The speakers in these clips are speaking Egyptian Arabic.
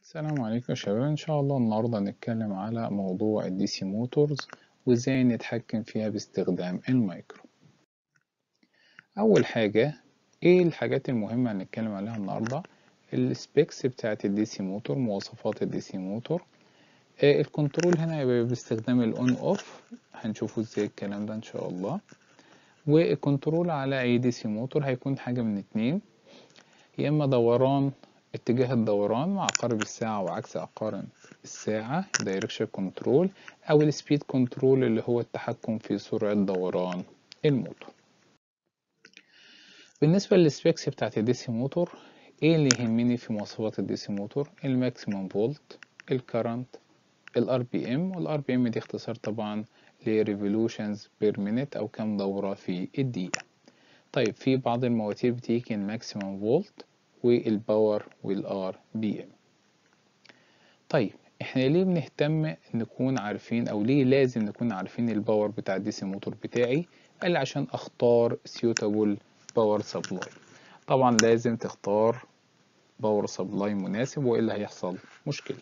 السلام عليكم يا شباب ان شاء الله النهارده هنتكلم على موضوع الدي سي موتورز وازاي نتحكم فيها باستخدام المايكرو اول حاجه ايه الحاجات المهمه هنتكلم عليها النهارده السبيكس بتاعه الدي سي موتور مواصفات الدي سي موتور آه الكنترول هنا يبقى باستخدام الاون اوف هنشوفه ازاي الكلام ده ان شاء الله والكنترول على اي دي سي موتور هيكون حاجه من اتنين يا اما دوران اتجاه الدوران مع عقارب الساعة وعكس عقارب الساعة دايركشن كنترول أو السبيد كنترول اللي هو التحكم في سرعة دوران الموتور بالنسبة للسبيكس بتاعت الديسي موتور ايه اللي يهمني في مواصفات الديسي موتور الماكسيموم فولت الكرنت الار بي ام والار بي ام دي اختصار طبعا لريفولوشنز بير مينيت او كم دورة في الدقيقة طيب في بعض المواتير بتيجي الماكسيموم فولت والباور والار بي ام طيب احنا ليه بنهتم نكون عارفين او ليه لازم نكون عارفين الباور بتاع الديسي موتور بتاعي قال عشان اختار suitable باور سبلاي طبعا لازم تختار باور سبلاي مناسب والا هيحصل مشكله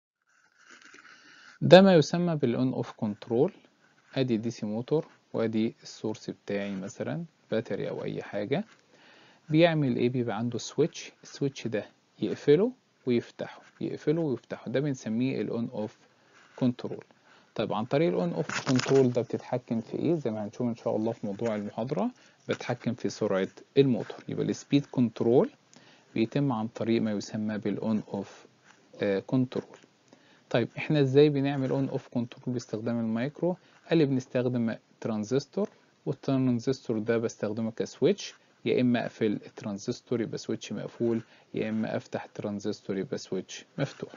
ده ما يسمى بالاون اوف كنترول ادي ديسي موتور وادي السورس بتاعي مثلا باتري او اي حاجه بيعمل ايه بيبقى عنده سويتش السويتش ده يقفله ويفتحه يقفله ويفتحه ده بنسميه الاون اوف كنترول طيب عن طريق الاون اوف كنترول ده بتتحكم في ايه زي ما هنشوف ان شاء الله في موضوع المحاضره بتحكم في سرعه الموتور يبقى السبيد كنترول بيتم عن طريق ما يسمى بالاون اوف كنترول طيب احنا ازاي بنعمل اون اوف كنترول باستخدام المايكرو قال لي بنستخدم ترانزستور والترانزستور ده بستخدمه كسويتش يا اما اقفل الترانزستور يبقى سويتش مقفول يا اما افتح الترانزستور يبقى سويتش مفتوح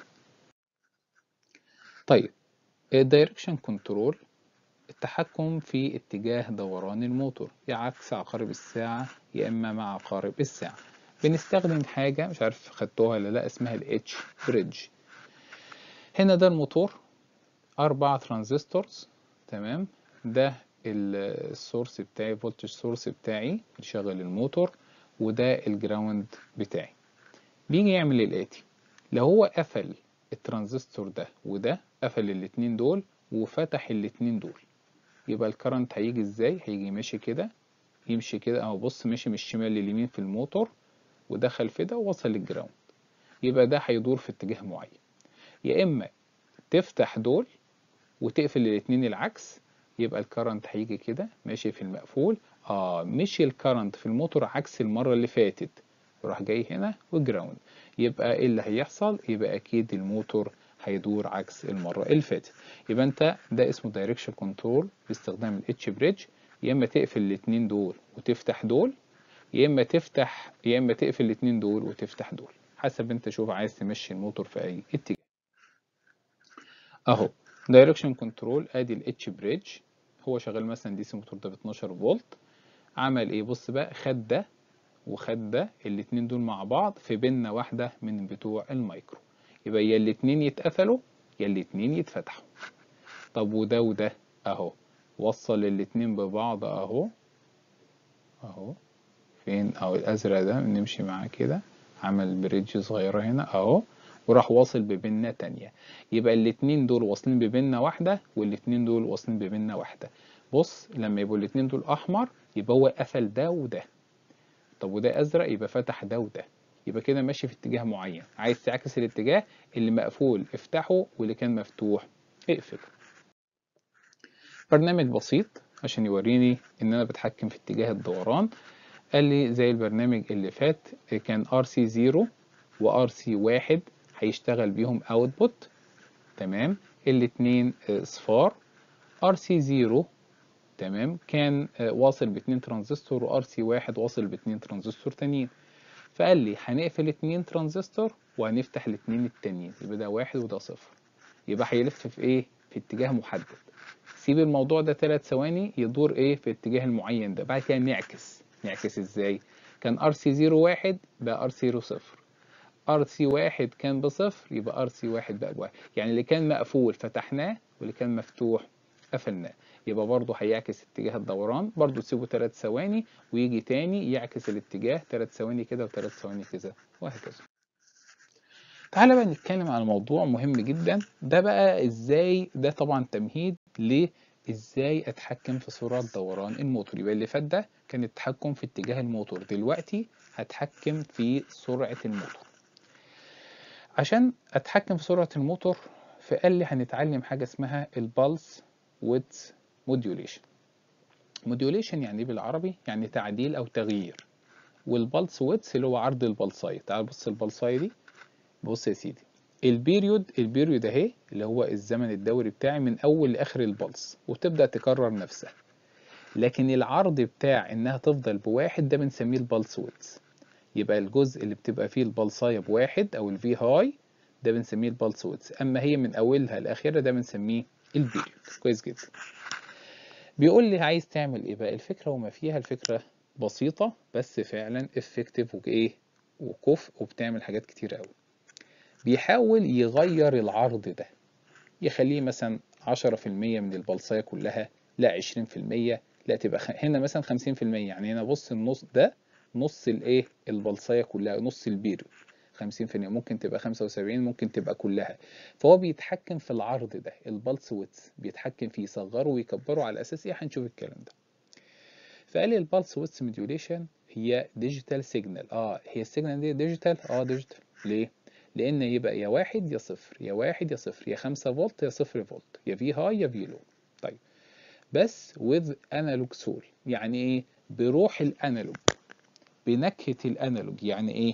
طيب الدايركشن كنترول التحكم في اتجاه دوران الموتور يا عكس عقارب الساعة يا اما مع عقارب الساعة بنستخدم حاجة مش عارف خدتوها ولا لا اسمها الاتش بريدج هنا ده الموتور أربعة ترانزستورز تمام ده السورس بتاعي فولتج سورس بتاعي بيشغل الموتور وده الجراوند بتاعي بيجي يعمل الاتي لو هو قفل الترانزستور ده وده قفل الاتنين دول وفتح الاتنين دول يبقى الكرنت هيجي ازاي هيجي ماشي كده يمشي كده اهو بص ماشي من الشمال لليمين في الموتور ودخل في ده ووصل للجراوند يبقى ده هيدور في اتجاه معين يا اما تفتح دول وتقفل الاتنين العكس يبقى الكرنت هيجي كده ماشي في المقفول اه مشي الكرنت في الموتور عكس المره اللي فاتت وراح جاي هنا وجراوند يبقى ايه اللي هيحصل يبقى اكيد الموتور هيدور عكس المره اللي فاتت يبقى انت ده اسمه دايركشن كنترول باستخدام الاتش بريدج يا اما تقفل الاتنين دول وتفتح دول يا اما تفتح يا اما تقفل الاتنين دول وتفتح دول حسب انت شوف عايز تمشي الموتور في اي اتجاه اهو دايركشن كنترول ادي الاتش بريدج هو شغال مثلا دي سي موتور ده ب 12 فولت عمل ايه بص بقى خد ده وخد ده الاتنين دول مع بعض في بيننا واحده من بتوع المايكرو يبقى يا الاتنين يتقفلوا يا الاتنين يتفتحوا طب وده وده اهو وصل الاتنين ببعض اهو اهو فين اهو الازرق ده نمشي معاه كده عمل بريدج صغيره هنا اهو وراح واصل ببنة تانية يبقى الاتنين دول واصلين ببنة واحدة والاتنين دول واصلين ببنة واحدة بص لما يبقوا الاتنين دول أحمر يبقى هو قفل ده وده طب وده أزرق يبقى فتح ده وده يبقى كده ماشي في اتجاه معين عايز تعكس الاتجاه اللي مقفول افتحه واللي كان مفتوح اقفله برنامج بسيط عشان يوريني ان انا بتحكم في اتجاه الدوران قال لي زي البرنامج اللي فات كان RC0 و RC1 هيشتغل بيهم اوتبوت تمام الاتنين صفار ار سي 0 تمام كان واصل باتنين ترانزستور وار سي واحد واصل باتنين ترانزستور تانيين فقال لي هنقفل اتنين ترانزستور وهنفتح الاتنين التانيين يبقى ده واحد وده صفر يبقى هيلف في ايه في اتجاه محدد سيب الموضوع ده ثلاث ثواني يدور ايه في الاتجاه المعين ده بعد كده نعكس نعكس ازاي كان ار سي 0 واحد بقى ار 0 صفر ار سي واحد كان بصفر يبقى ار سي واحد بقى بواحد يعني اللي كان مقفول فتحناه واللي كان مفتوح قفلناه يبقى برضه هيعكس اتجاه الدوران برضه تسيبه 3 ثواني ويجي تاني يعكس الاتجاه 3 ثواني كده و3 ثواني كده وهكذا تعالى بقى نتكلم على موضوع مهم جدا ده بقى ازاي ده طبعا تمهيد ل ازاي اتحكم في سرعة دوران الموتور يبقى اللي فات ده كان التحكم في اتجاه الموتور دلوقتي هتحكم في سرعة الموتور عشان اتحكم في سرعة الموتور فقال لي هنتعلم حاجة اسمها البلس ويدث موديوليشن موديوليشن يعني بالعربي يعني تعديل او تغيير والبلس ويدث اللي هو عرض البلصاية تعال بص البلصاية دي بص يا سيدي البيريود البيريود اهي اللي هو الزمن الدوري بتاعي من اول لاخر البلس وتبدا تكرر نفسها لكن العرض بتاع انها تفضل بواحد ده بنسميه البلس ويدث يبقى الجزء اللي بتبقى فيه البلصايه بواحد او الفي هاي ده بنسميه البلس ويدث اما هي من اولها لاخرها ده بنسميه البيريود كويس جدا بيقول لي عايز تعمل ايه بقى الفكره وما فيها الفكره بسيطه بس فعلا افكتيف وايه وكفء وبتعمل حاجات كتير قوي بيحاول يغير العرض ده يخليه مثلا 10% من البلصاية كلها لا 20% لا تبقى خ... هنا مثلا 50% يعني هنا بص النص ده نص الايه البلصاية كلها نص البيرو 50% ممكن تبقى 75 ممكن تبقى كلها فهو بيتحكم في العرض ده البلس ويتس بيتحكم فيه يصغره ويكبره على اساس ايه هنشوف الكلام ده فقال لي البلس ويتس موديوليشن هي ديجيتال سيجنال اه هي السيجنال دي ديجيتال اه ديجيتال ليه لان يبقى يا واحد يا صفر يا واحد يا صفر يا خمسة فولت يا صفر فولت يا في هاي يا في لو طيب بس with analog soul يعني ايه بروح الانالوج بنكهة الانالوج يعني ايه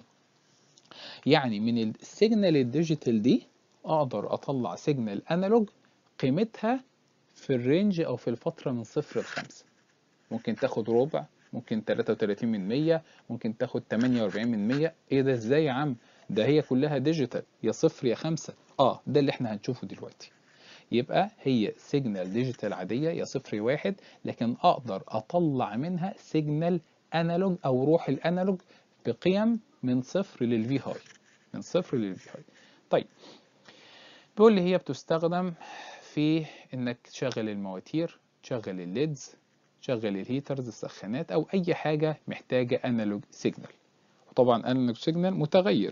يعني من السيجنال الديجيتال دي اقدر اطلع سيجنال انالوج قيمتها في الرينج او في الفترة من صفر لخمسة ممكن تاخد ربع ممكن 33 من 100 ممكن تاخد 48 من 100 ايه ده ازاي يا عم ده هي كلها ديجيتال يا صفر يا خمسة اه ده اللي احنا هنشوفه دلوقتي يبقى هي سيجنال ديجيتال عادية يا صفر يا واحد لكن اقدر اطلع منها سيجنال انالوج او روح الانالوج بقيم من صفر للفي هاي من صفر للفي هاي طيب بيقول لي هي بتستخدم في انك تشغل المواتير تشغل الليدز تشغل الهيترز السخانات او اي حاجة محتاجة انالوج سيجنال وطبعا انالوج سيجنال متغير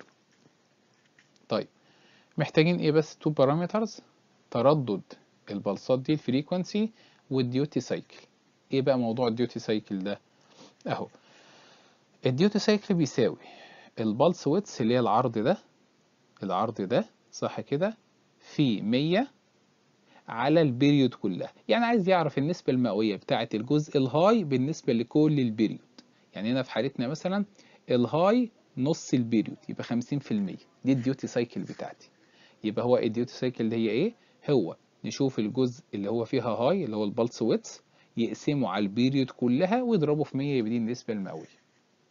طيب محتاجين ايه بس تو بارامترز تردد البلصات دي الفريكونسي والديوتي سايكل ايه بقى موضوع الديوتي سايكل ده اهو الديوتي سايكل بيساوي البلس ويتس اللي هي العرض ده العرض ده صح كده في 100 على البيريود كلها يعني عايز يعرف النسبة المئوية بتاعة الجزء الهاي بالنسبة لكل البيريود يعني هنا في حالتنا مثلا الهاي نص البيريود يبقى 50% دي الديوتي سايكل بتاعتي يبقى هو الديوتي سايكل اللي هي ايه هو نشوف الجزء اللي هو فيها هاي اللي هو البلس ويتس يقسمه على البيريود كلها ويضربه في 100 يبقى دي النسبة المئوية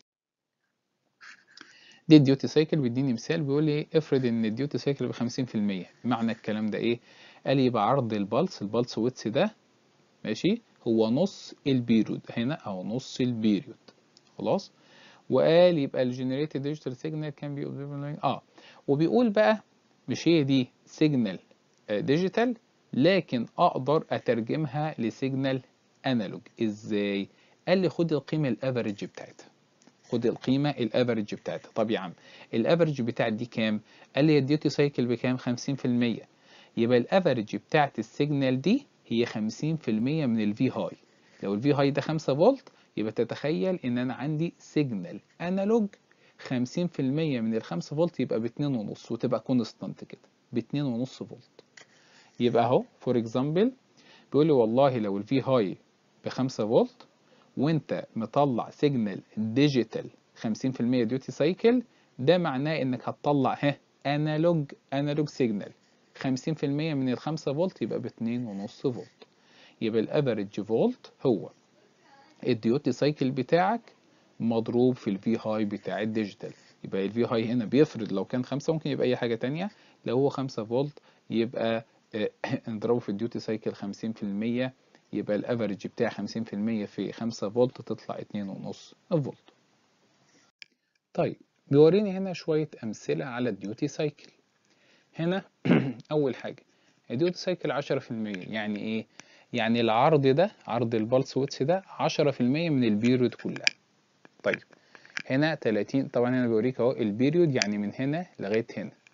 دي الديوتي سايكل بيديني مثال بيقول لي افرض ان الديوتي سايكل ب 50% معنى الكلام ده ايه قال لي يبقى عرض البلس البلس ويتس ده ماشي هو نص البيريود هنا او نص البيريود خلاص وقال يبقى الجنريتد ديجيتال سيجنال كان بي اه وبيقول بقى مش هي دي سيجنال ديجيتال لكن اقدر اترجمها لسيجنال انالوج ازاي قال لي خد القيمه الافريج بتاعتها خد القيمه الافريج بتاعتها طب يا عم الافريج بتاعت دي كام قال لي الديوتي سايكل بكام 50% يبقى الافريج بتاعت السيجنال دي هي 50% من الفي هاي لو الفي هاي ده 5 فولت يبقى تتخيل ان انا عندي سيجنال انالوج 50% من ال 5 فولت يبقى ب 2.5 وتبقى كونستانت كده ب 2.5 فولت يبقى اهو فور اكزامبل بيقول لي والله لو الفي هاي ب 5 فولت وانت مطلع سيجنال ديجيتال 50% ديوتي سايكل ده معناه انك هتطلع ها انالوج انالوج سيجنال 50% من ال 5 فولت يبقى ب 2.5 فولت يبقى الافريج فولت هو الديوتي سايكل بتاعك مضروب في الفي هاي بتاع الديجيتال يبقى الفي هاي هنا بيفرض لو كان 5 ممكن يبقى اي حاجه تانية لو هو 5 فولت يبقى نضربه في الديوتي سايكل 50% يبقى الافريج بتاع 50% في 5 فولت تطلع 2.5 فولت طيب بيوريني هنا شويه امثله على الديوتي سايكل هنا اول حاجه الديوتي سايكل 10% يعني ايه يعني العرض ده عرض البلس ويتس ده 10% من البيريود كلها طيب هنا 30 طبعا هنا بيوريك اهو البيريود يعني من هنا لغايه هنا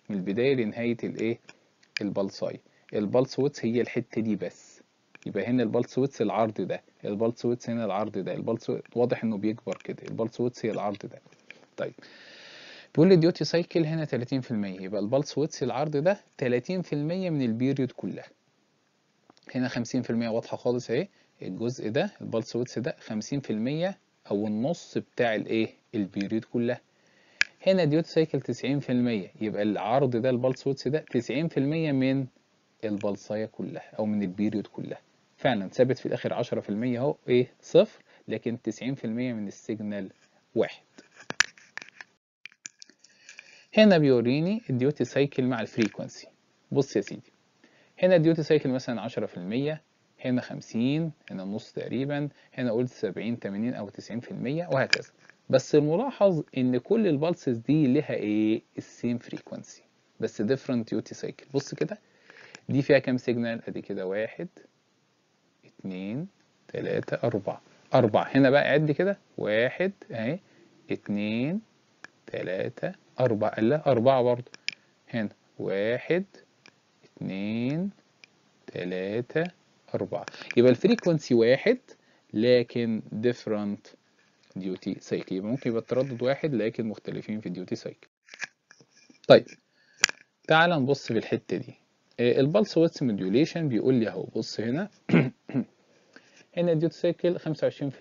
من البدايه لنهايه الايه البلصايه البلس ويتس هي الحته دي بس يبقى هنا البلس ويتس العرض ده البلس ويتس هنا العرض ده البلس واضح انه بيكبر كده البلس ويتس هي العرض ده طيب بيقول لي الديوتي سايكل هنا 30% يبقى البلس ويتس العرض ده 30% من البيريود كلها هنا 50% واضحه خالص اهي الجزء ده البلس ويتس ده 50% او النص بتاع الايه البيريود كلها هنا ديوتي سايكل 90% يبقى العرض ده البلس ويتس ده 90% من البلصايه كلها او من البيريود كلها فعلا ثابت في الاخر 10% اهو ايه صفر لكن 90% من السيجنال واحد هنا بيوريني الديوتي سايكل مع الفريكونسي بص يا سيدي هنا الديوتي سايكل مثلا 10% هنا 50 هنا النص تقريبا هنا قلت 70 80 او 90% وهكذا بس الملاحظ ان كل البلسز دي لها ايه السيم فريكونسي بس different ديوتي سايكل بص كده دي فيها كام سيجنال ادي كده واحد اتنين تلاتة اربعة اربعة هنا بقى عد كده واحد اهي اتنين تلاتة اربعة لا اربعة برضو هنا واحد اتنين تلاتة اربعة يبقى الفريكونسي واحد لكن different ديوتي سايكل يبقى ممكن يبقى التردد واحد لكن مختلفين في الديوتي سايكل طيب تعال نبص في الحتة دي البلس ويتس موديوليشن بيقول لي اهو بص هنا هنا الديوتي سايكل 25%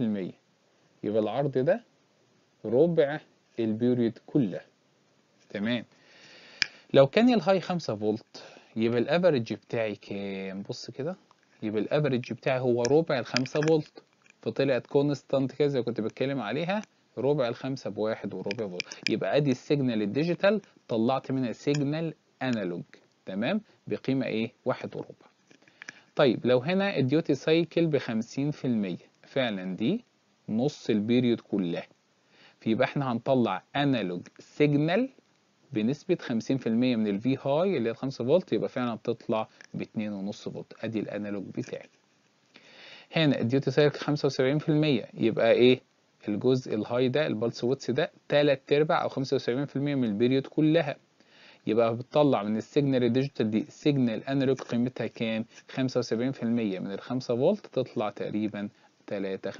يبقى العرض ده ربع البيريود كلها تمام لو كان الهاي 5 فولت يبقى الافريج بتاعي كام بص كده يبقى الافريج بتاعي هو ربع ال 5 فولت فطلعت كونستانت كده زي كنت بتكلم عليها ربع الخمسة بواحد وربع فولت يبقى ادي السيجنال الديجيتال طلعت منها سيجنال انالوج تمام بقيمة ايه واحد وربع طيب لو هنا الديوتي سايكل بخمسين في المية فعلا دي نص البيريود كلها فيبقى احنا هنطلع انالوج سيجنال بنسبة 50% من الفي هاي اللي هي 5 فولت يبقى فعلا بتطلع ب 2.5 فولت ادي الانالوج بتاعي هنا الديوتي سايكل 75% يبقى ايه الجزء الهاي ده البلس ويتس ده تلات ارباع او 75% من البيريود كلها يبقى بتطلع من السيجنال الديجيتال دي سيجنال انالوج قيمتها كام 75% من ال 5 فولت تطلع تقريبا 3 75%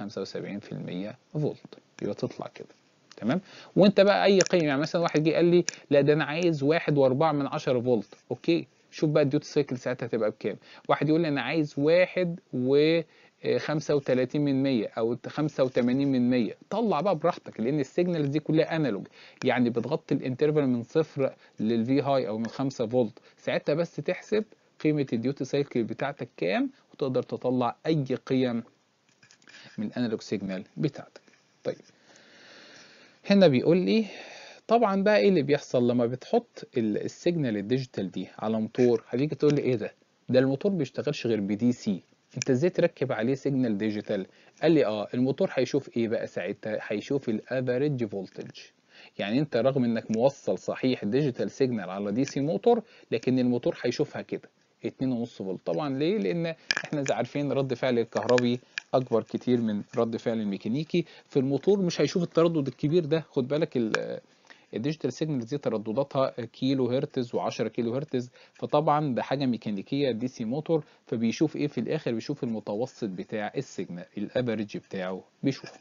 فولت يبقى تطلع كده تمام وانت بقى اي قيمه يعني مثلا واحد جه قال لي لا ده انا عايز واحد واربعة من عشرة فولت اوكي شوف بقى الديوتي سايكل ساعتها هتبقى بكام واحد يقول لي انا عايز واحد و 35 من 100 او 85 من 100 طلع بقى براحتك لان السيجنالز دي كلها انالوج يعني بتغطي الانترفال من صفر للفي هاي او من 5 فولت ساعتها بس تحسب قيمه الديوتي سايكل بتاعتك كام وتقدر تطلع اي قيم من الانالوج سيجنال بتاعتك طيب هنا بيقول لي طبعا بقى ايه اللي بيحصل لما بتحط السيجنال الديجيتال دي على موتور هتيجي تقول لي ايه ده ده الموتور بيشتغلش غير بدي سي انت ازاي تركب عليه سيجنال ديجيتال قال لي اه الموتور هيشوف ايه بقى ساعتها هيشوف الافريج فولتج يعني انت رغم انك موصل صحيح ديجيتال سيجنال على دي سي موتور لكن الموتور هيشوفها كده 2.5 فولت طبعا ليه لان احنا زي عارفين رد فعل الكهربي اكبر كتير من رد فعل الميكانيكي في الموتور مش هيشوف التردد الكبير ده خد بالك الديجيتال سيجنال دي تردداتها كيلو هرتز و10 كيلو هرتز فطبعا ده حاجه ميكانيكيه دي سي موتور فبيشوف ايه في الاخر بيشوف المتوسط بتاع السيجنال الافريج بتاعه بيشوفه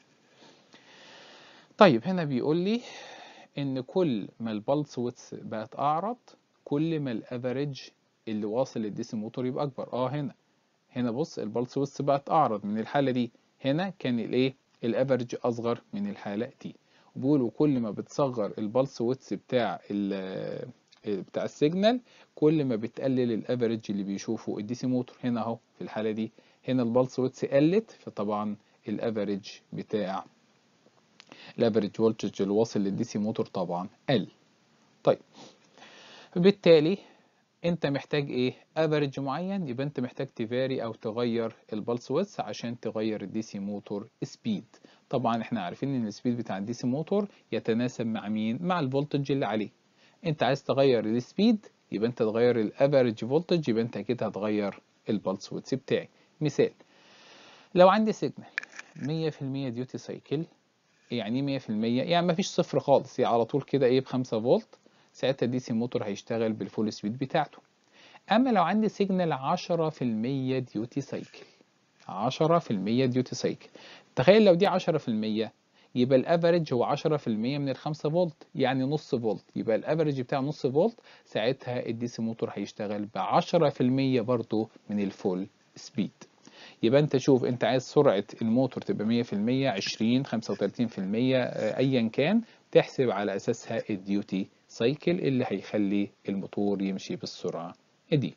طيب هنا بيقول لي ان كل ما البلس ويتس بقت اعرض كل ما الافريج اللي واصل للدي سي موتور يبقى اكبر اه هنا هنا بص البلس ويتس بقت اعرض من الحاله دي هنا كان الايه الافريج اصغر من الحاله دي بيقولوا كل ما بتصغر البلس ويتس بتاع بتاع السيجنال كل ما بتقلل الافريج اللي بيشوفه الدي سي موتور هنا اهو في الحاله دي هنا البلس ويتس قلت فطبعا الافريج بتاع الافريج فولتج اللي واصل للدي سي موتور طبعا قل طيب بالتالي انت محتاج ايه افريج معين يبقى انت محتاج تفاري او تغير البلس ويتس عشان تغير الدي سي موتور سبيد طبعا احنا عارفين ان السبيد بتاع الدي سي موتور يتناسب مع مين مع الفولتج اللي عليه انت عايز تغير السبيد يبقى انت تغير الافريج فولتج يبقى انت اكيد هتغير البلس ويتس بتاعي مثال لو عندي سيجنال 100% ديوتي سايكل يعني 100% يعني مفيش صفر خالص يعني على طول كده ايه ب 5 فولت ساعتها الدي سي موتور هيشتغل بالفول سبيد بتاعته اما لو عندي سيجنال 10% ديوتي سايكل 10% ديوتي سايكل تخيل لو دي 10% يبقى الافريج هو 10% من ال 5 فولت يعني نص فولت يبقى الافريج بتاع نص فولت ساعتها الدي سي موتور هيشتغل ب 10% برضه من الفول سبيد يبقى انت شوف انت عايز سرعة الموتور تبقى 100% 20 35% ايا كان تحسب على اساسها الديوتي سايكل اللي هيخلي الموتور يمشي بالسرعة دي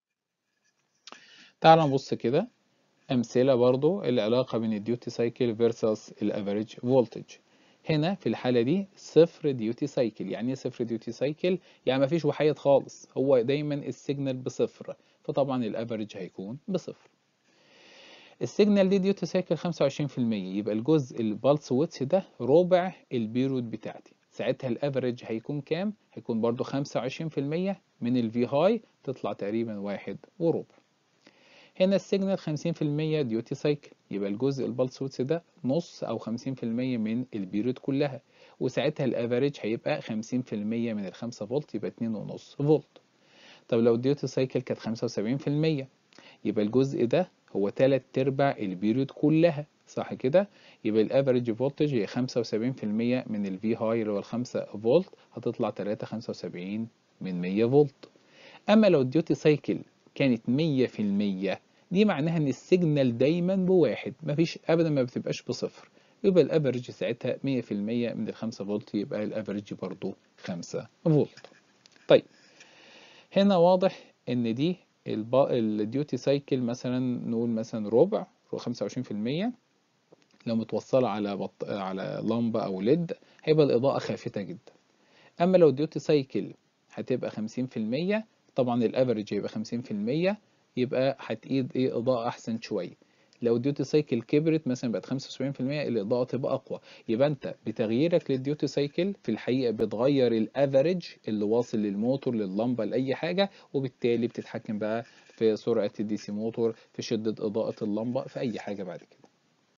تعال نبص كده أمثلة برضو العلاقة بين الديوتي سايكل versus الافريج فولتج هنا في الحالة دي صفر ديوتي سايكل يعني ايه صفر ديوتي سايكل يعني مفيش وحيد خالص هو دايما السيجنال بصفر فطبعا الافريج هيكون بصفر السيجنال دي ديوتي سايكل 25% يبقى الجزء البلس ويتس ده ربع البيرود بتاعتي ساعتها الافريج هيكون كام هيكون برضو 25% من الفي هاي تطلع تقريبا واحد وربع هنا السيجنال 50% ديوتي سايكل يبقى الجزء البلس ويتس ده نص او 50% من البيرود كلها وساعتها الافريج هيبقى 50% من ال 5 فولت يبقى 2.5 فولت طب لو الديوتي سايكل كانت 75% يبقى الجزء ده هو تلات ارباع البيريود كلها صح كده يبقى الافريج فولتج هي 75% من الفي هاي اللي هو ال 5 فولت هتطلع 3.75 من 100 فولت اما لو الديوتي سايكل كانت 100% دي معناها ان السيجنال دايما بواحد مفيش ابدا ما بتبقاش بصفر يبقى الافريج ساعتها 100% من ال 5 فولت يبقى الافريج برضو 5 فولت طيب هنا واضح ان دي الديوتي سايكل مثلا نقول مثلا ربع 25% لو متوصلة على بط... على لمبة أو ليد هيبقى الإضاءة خافتة جدا أما لو الديوتي سايكل هتبقى 50% طبعا الافريج هيبقى 50% يبقى هتقيد ايه إضاءة أحسن شوية لو الديوتي سايكل كبرت مثلا بقت 75% الإضاءة تبقى أقوى يبقى أنت بتغييرك للديوتي سايكل في الحقيقة بتغير الافريج اللي واصل للموتور لللمبة لأي حاجة وبالتالي بتتحكم بقى في سرعة الدي سي موتور في شدة إضاءة اللمبة في أي حاجة بعد كده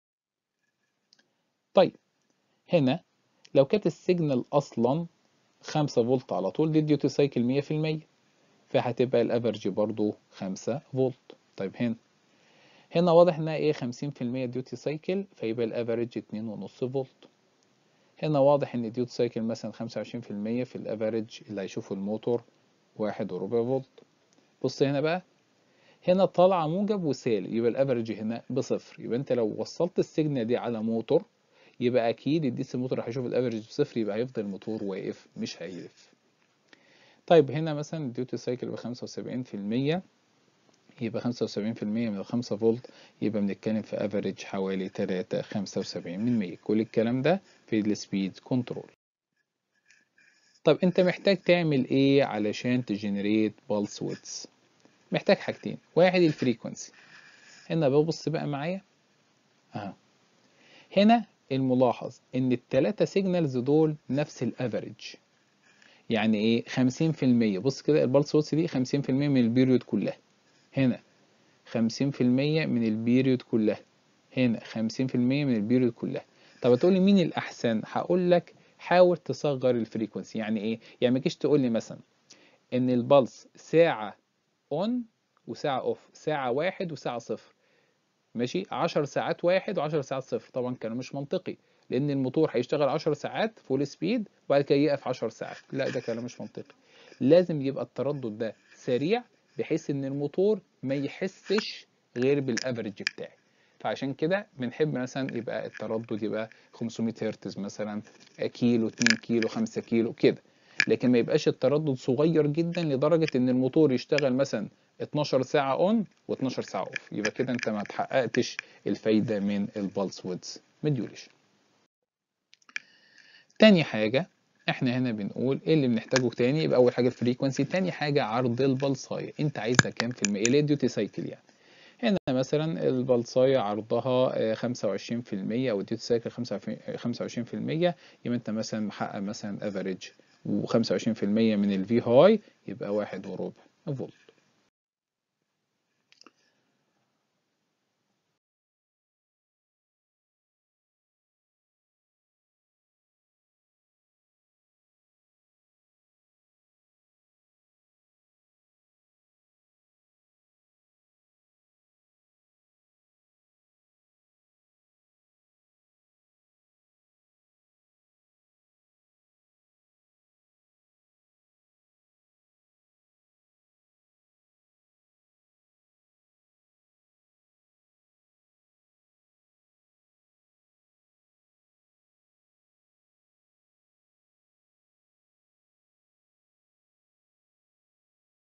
طيب هنا لو كانت السيجنال أصلا 5 فولت على طول دي الديوتي سايكل 100% فهتبقى الافرج برضو 5 فولت طيب هنا هنا واضح انها ايه 50% ديوتي سايكل فيبقى الافرج 2.5 فولت هنا واضح ان الديوتي سايكل مثلا 25% في الافرج اللي هيشوفه الموتور واحد وربع فولت بص هنا بقى هنا طالعه موجب وسالب يبقى الافرج هنا بصفر يبقى انت لو وصلت السيجنال دي على موتور يبقى اكيد الدي سي موتور هيشوف الافرج بصفر يبقى هيفضل الموتور واقف مش هيلف طيب هنا مثلا الديوتي سايكل ب 75% يبقى 75% من ال 5 فولت يبقى بنتكلم في افريج حوالي 3 75 من 100 كل الكلام ده في السبيد كنترول طب انت محتاج تعمل ايه علشان تجنريت بالس ويدز محتاج حاجتين واحد الفريكونسي هنا ببص بقى معايا اهو هنا الملاحظ ان التلاتة سيجنالز دول نفس الافريج يعني ايه 50% بص كده البلس ويدز دي 50% من البيريود كلها هنا 50% من البيريود كلها هنا 50% من البيريود كلها طب هتقول لي مين الاحسن هقول لك حاول تصغر الفريكونسي يعني ايه يعني ما تجيش تقول لي مثلا ان البلس ساعه اون وساعه اوف ساعه واحد وساعه صفر ماشي 10 ساعات واحد و10 ساعات صفر طبعا كلام مش منطقي لان الموتور هيشتغل 10 ساعات فول سبيد وبعد كده يقف 10 ساعات لا ده كلام مش منطقي لازم يبقى التردد ده سريع بحيث ان الموتور ما يحسش غير بالافرج بتاعي فعشان كده بنحب مثلا يبقى التردد يبقى 500 هرتز مثلا كيلو 2 كيلو 5 كيلو كده لكن ما يبقاش التردد صغير جدا لدرجة ان الموتور يشتغل مثلا 12 ساعة اون و12 ساعة اوف يبقى كده انت ما تحققتش الفايدة من البلس ويدز مديوليشن تاني حاجة احنا هنا بنقول ايه اللي بنحتاجه تاني يبقى اول حاجة الفريكونسي تاني حاجة عرض البلصاية انت عايزها كام في المية اللي ديوتي سايكل يعني هنا مثلا البلصاية عرضها 25% او الديوتي سايكل 25% يبقى انت مثلا محقق مثلا افريج و25% من الفي هاي يبقى واحد وربع فولت